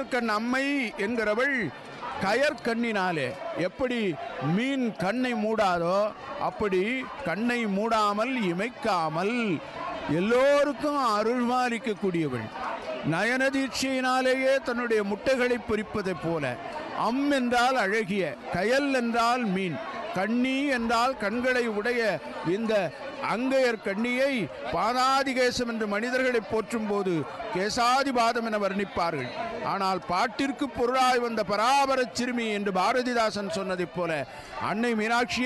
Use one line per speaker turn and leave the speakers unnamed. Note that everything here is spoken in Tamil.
கயற்கண் அம்மை என்கிறவள் கயற்கண்ணினாலே எப்படி மீன் கண்ணை மூடாதோ அப்படி கண்ணை மூடாமல் இமைக்காமல் எல்லோருக்கும் அருள்மாலிக்கக்கூடியவள் நயன தீட்சையினாலேயே தன்னுடைய முட்டைகளை பொறிப்பதைப் போல அம் என்றால் அழகிய கயல் என்றால் மீன் கண்ணி என்றால் கண்களை உடைய இந்த அங்கையர் கண்ணியை பாதாதிகேசம் என்று மனிதர்களை போற்றும் போது கேசாதிபாதம் என வர்ணிப்பார்கள் ஆனால் பாட்டிற்கு பொருளாய் வந்த பராபரச் சிறுமி என்று பாரதிதாசன் சொன்னதைப் போல அன்னை மீனாட்சி